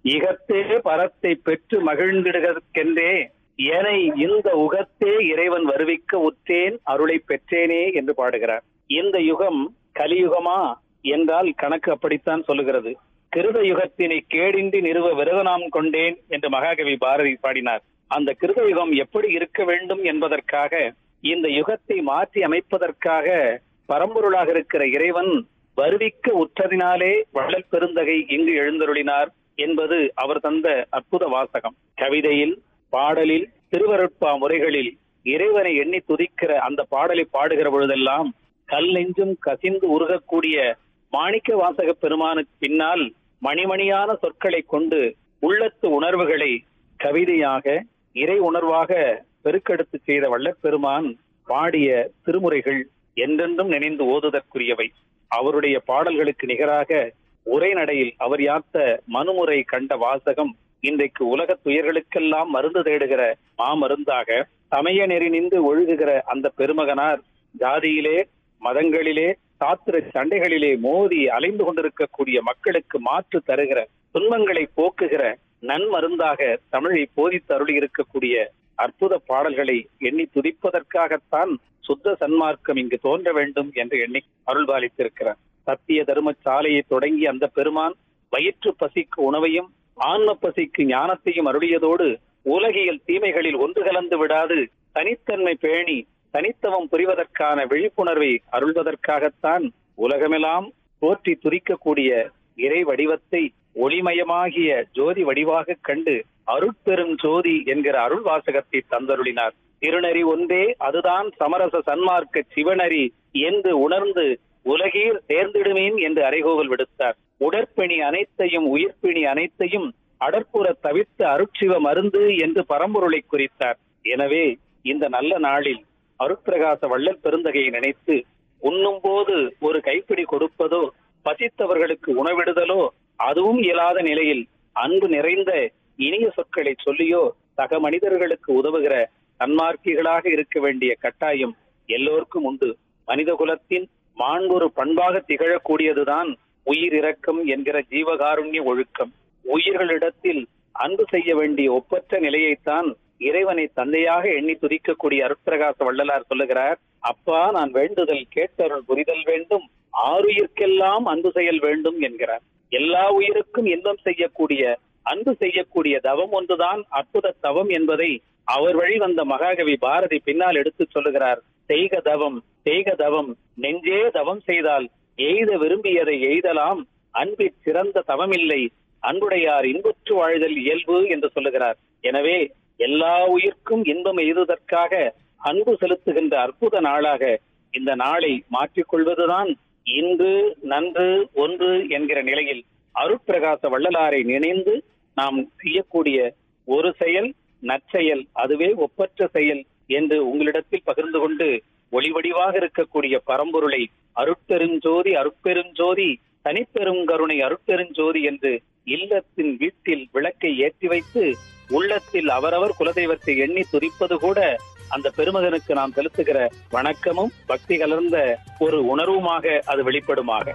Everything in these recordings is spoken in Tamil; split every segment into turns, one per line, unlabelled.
இகத்தே பரத்தை பெற்று மகிழ்ந்திடுகற்கென்றே ஏனை இந்த உகத்தே இறைவன் வருவிக்க உற்றேன் அருளை பெற்றேனே என்று பாடுகிறார் இந்த யுகம் கலியுகமா என்றால் கணக்கு அப்படித்தான் சொல்லுகிறது கிருத யுகத்தினை கேடின்றி நிறுவ விரதனாம் கொண்டேன் என்று மகாகவி பாரதி பாடினார் அந்த கிருத யுகம் எப்படி இருக்க வேண்டும் என்பதற்காக இந்த யுகத்தை மாற்றி அமைப்பதற்காக பரம்பொருளாக இருக்கிற இறைவன் வருவிக்க உற்றதினாலே வள்ளல் பெருந்தகை இங்கு எழுந்தருளினார் என்பது அவர் தந்த அற்புத வாசகம் கவிதையில் பாடலில் திருவருட்பா முறைகளில் இறைவனை எண்ணி துதிக்கிற அந்த பாடலை பாடுகிற பொழுதெல்லாம் கல் நெஞ்சும் கசிந்து உருகக்கூடிய மாணிக்க வாசக பெருமானுக்கு பின்னால் மணிமணியான சொற்களை கொண்டு உள்ளத்து உணர்வுகளை கவிதையாக இறை உணர்வாக பெருக்கெடுத்து செய்த வள்ளற் பெருமான் பாடிய திருமுறைகள் என்றென்றும் நினைந்து ஓதுதற்குரியவை அவருடைய பாடல்களுக்கு நிகராக உரைநடையில் அவர் யாத்த மனுமுறை கண்ட வாசகம் இன்றைக்கு உலக துயர்களுக்கெல்லாம் மருந்து தேடுகிற மாமருந்தாக சமய நெறி நின்று ஒழுகுகிற அந்த பெருமகனார் ஜாதியிலே மதங்களிலே சாத்திர சண்டைகளிலே மோதி அலைந்து கொண்டிருக்கக்கூடிய மக்களுக்கு மாற்று தருகிற துன்பங்களை போக்குகிற நன்மருந்தாக தமிழை போதித்து அருளி இருக்கக்கூடிய அற்புத பாடல்களை எண்ணி துதிப்பதற்காகத்தான் சுத்த சன்மார்க்கம் இங்கு தோன்ற வேண்டும் என்று எண்ணி அருள்பாலித்திருக்கிறார் சத்திய தர்ம சாலையை தொடங்கி அந்த பெருமான் வயிற்று பசிக்கு உணவையும் ஆன்ம பசிக்கு ஞானத்தையும் அருளியதோடு உலகியல் தீமைகளில் ஒன்று கலந்து விடாது தனித்தன்மை பேணி தனித்தவம் புரிவதற்கான விழிப்புணர்வை அருள்வதற்காகத்தான் உலகமெல்லாம் போற்றி துரிக்கக்கூடிய இறை வடிவத்தை ஒளிமயமாகிய ஜோதி வடிவாக கண்டு அருட்பெரும் ஜோதி என்கிற அருள் வாசகத்தை தந்தருளினார் திருநெறி ஒன்றே அதுதான் சமரச சன்மார்க்க சிவநரி என்று உணர்ந்து உலகீர் தேர்ந்திடுமேன் என்று அறைகோவல் விடுத்தார் உடற்பிணி அனைத்தையும் உயிர்ப்பிணி அனைத்தையும் அடற்புற தவிர்த்த அருட்சிவ மருந்து என்று பரம்பொருளை குறித்தார் எனவே இந்த நல்ல நாளில் அருட்பிரகாச வள்ளல் பெருந்தகையை நினைத்து உண்ணும் போது ஒரு கைப்பிடி கொடுப்பதோ பசித்தவர்களுக்கு உணவிடுதலோ அதுவும் இயலாத நிலையில் அன்பு நிறைந்த இனிய சொற்களை சொல்லியோ சக மனிதர்களுக்கு உதவுகிற தன்மார்க்கிகளாக இருக்க வேண்டிய கட்டாயம் எல்லோருக்கும் உண்டு மனித குலத்தின் மாண்பொரு பண்பாக திகழக்கூடியதுதான் உயிர் இரக்கம் என்கிற ஜீவகாருண்ய ஒழுக்கம் உயிர்களிடத்தில் அன்பு செய்ய வேண்டிய ஒப்பற்ற நிலையைத்தான் இறைவனை தந்தையாக எண்ணி துதிக்கக்கூடிய அருட்பிரகாச வள்ளலார் சொல்லுகிறார் அப்பா நான் வேண்டுதல் கேட்டருள் புரிதல் வேண்டும் ஆறுயிர்க்கெல்லாம் அன்பு செயல் வேண்டும் என்கிறார் எல்லா உயிருக்கும் இன்பம் செய்யக்கூடிய அன்பு செய்யக்கூடிய தவம் ஒன்றுதான் அற்புத தவம் என்பதை அவர் வழி வந்த மகாகவி பாரதி பின்னால் எடுத்து சொல்லுகிறார் செய்க தவம் செய்க தவம் நெஞ்சே தவம் செய்தால் எய்த விரும்பியதை எய்தலாம் அன்பிற் சிறந்த தவமில்லை அன்புடையார் இன்புற்று வாழ்தல் இயல்பு என்று சொல்லுகிறார் எனவே எல்லா உயிர்க்கும் இன்பம் எய்துவதற்காக அன்பு செலுத்துகின்ற அற்புத நாளாக இந்த நாளை மாற்றிக்கொள்வதுதான் இன்று நன்று ஒன்று என்கிற நிலையில் அருட்பிரகாச வள்ளலாரை நினைந்து நாம் செய்யக்கூடிய ஒரு செயல் நற்செயல் அதுவே ஒப்பற்ற செயல் என்று உங்களிடத்தில் பகிர்ந்து கொண்டு ஒளிவடிவாக இருக்கக்கூடிய பரம்பொருளை அருட்பெருஞ்சோதி அருட்பெருஞ்சோதி தனிப்பெரும் கருணை அருட்பெருஞ்சோதி என்று இல்லத்தின் வீட்டில் விளக்கை ஏற்றி வைத்து உள்ளத்தில் அவரவர் குலதெய்வத்தை எண்ணி துதிப்பது கூட அந்த பெருமகனுக்கு நாம் செலுத்துகிற வணக்கமும் பக்தி கலர்ந்த ஒரு உணர்வுமாக அது வெளிப்படுமாக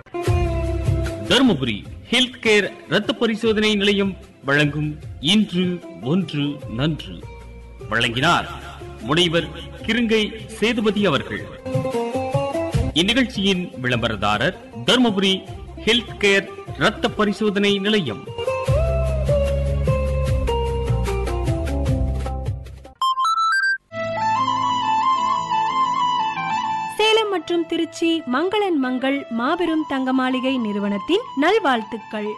தருமபுரி ஹெல்த் கேர் ரத்த பரிசோதனை நிலையம் வழங்கும் இன்று ஒன்று நன்று வழங்கினார் முனைவர் கிருங்கை சேதுபதி அவர்கள் இந்நிகழ்ச்சியின் விளம்பரதாரர் தருமபுரி ஹெல்த் கேர் ரத்த பரிசோதனை நிலையம்
சேலம் மற்றும் திருச்சி மங்களன் மங்கள் மாபெரும் தங்க மாளிகை நிறுவனத்தின் நல்வாழ்த்துக்கள்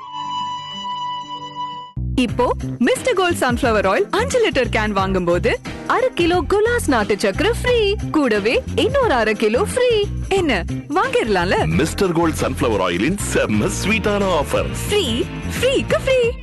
இப்போ மிஸ்டர் கோல்ட் சன்ஃபிளவர் ஆயில் அஞ்சு லிட்டர் கேன் வாங்கும்போது அரை கிலோ குலாஸ் நாட்டு சக்கரை ஃப்ரீ கூடவே இன்னொரு அரை கிலோ ஃப்ரீ என்ன வாங்கிடலாம்ல
மிஸ்டர் கோல்ட் சன்ஃபிளவர் ஆயிலின் செம்ம ஸ்வீட்டான ஆஃபர்
ஃப்ரீ ஃப்ரீக்கு ஃப்ரீ